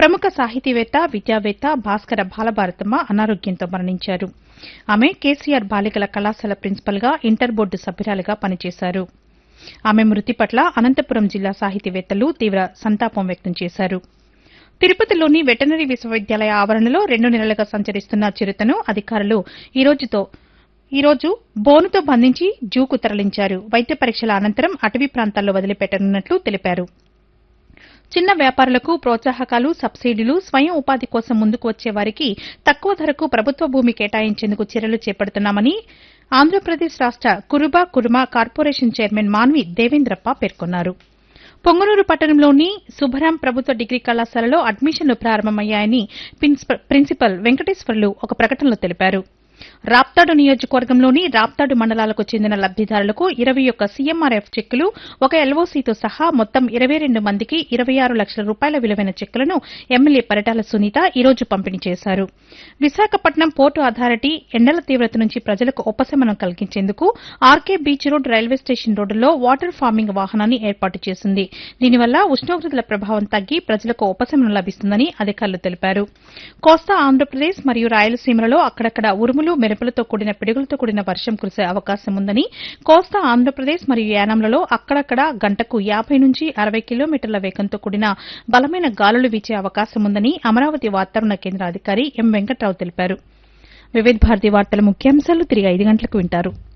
ప్రముఖ సాహితీవేత్త విద్యావేత్త భాస్కర బాలభారతమ్మ అనారోగ్యంతో మరణించారు ఆమె కేసీఆర్ బాలికల కళాశాల ప్రిన్సిపల్గా ఇంటర్ బోర్డు సభ్యురాలిగా పనిచేశారు ఆమె మృతి పట్ల అనంతపురం జిల్లా సాహితీవేత్తలు తీవ్ర సంతాపం వ్యక్తం చేశారు తిరుపతిలోని వెటనరీ విశ్వవిద్యాలయ ఆవరణలో రెండు నెలలుగా సంచరిస్తున్న చిరుతను అధికారులు ఈ రోజుతో ఈ రోజు బోనుతో బంధించి జూకు తరలించారు వైద్య పరీక్షల అనంతరం అటవీ ప్రాంతాల్లో వదిలిపెట్టనున్నట్లు తెలిపారు చిన్న వ్యాపారులకు ప్రోత్సాహకాలు సబ్సిడీలు స్వయం ఉపాధి కోసం ముందుకు వచ్చే వారికి తక్కువ ధరకు ప్రభుత్వ భూమి కేటాయించేందుకు చర్యలు చేపడుతున్నామని ఆంధ్రప్రదేశ్ రాష్ట కురుబా కుర్మా కార్పొరేషన్ చైర్మన్ మాన్వి దేవేంద్రప్ప పేర్కొన్నారు పొంగనూరు పట్టణంలోని శుభరాం ప్రభుత్వ డిగ్రీ కళాశాలలో అడ్మిషన్లు ప్రారంభమయ్యాయని ప్రిన్సిప- ప్రిన్సిపల్ వెంకటేశ్వర్లు ఒక ప్రకటనలో తెలిపారు రాప్తాడు నియోజకవర్గంలోని రాప్తాడు మండలాలకు చెందిన లబ్దిదారులకు ఇరవై ఒక్క సీఎంఆర్ఎఫ్ చెక్కులు ఒక ఎల్ఓసీతో సహా మొత్తం ఇరవై రెండు మందికి ఇరవై ఆరు లక్షల రూపాయల విలువైన చెక్కులను ఎమ్మెల్యే పరిటాల సునీత ఈ రోజు పంపిణీ చేశారు విశాఖపట్నం పోర్టు అథారిటీ ఎండల తీవ్రత నుంచి ప్రజలకు ఉపశమనం కలిగించేందుకు RK beach road railway station రోడ్డులో వాటర్ ఫార్మింగ్ వాహనాన్ని ఏర్పాటు చేసింది దీనివల్ల ఉష్ణోగ్రతల ప్రభావం తగ్గి ప్రజలకు ఉపశమనం లభిస్తుందని అధికారులు తెలిపారు కోస్తా ఆంధ్రప్రదేశ్ మరియు రాయలసీమలలో అక్కడక్కడ ఉరుములు మెరుపులతో కూడిన పిడుగులతో కూడిన వర్షం కురిసే అవకాశం ఉందని కోస్తా ఆంధ్రప్రదేశ్ మరియు యానాంలలో అక్కడక్కడ గంటకు యాభై నుంచి అరవై కిలోమీటర్ల వేగంతో కూడిన బలమైన గాలులు వీచే అవకాశం ఉందని అమరావతి వాతావరణ కేంద్ర అధికారి ఎం వెంకట్రావు తెలిపారు వివిధ భారతి వార్తల ముఖ్యాంశాలు తిరిగి ఐదు గంటలకు వింటారు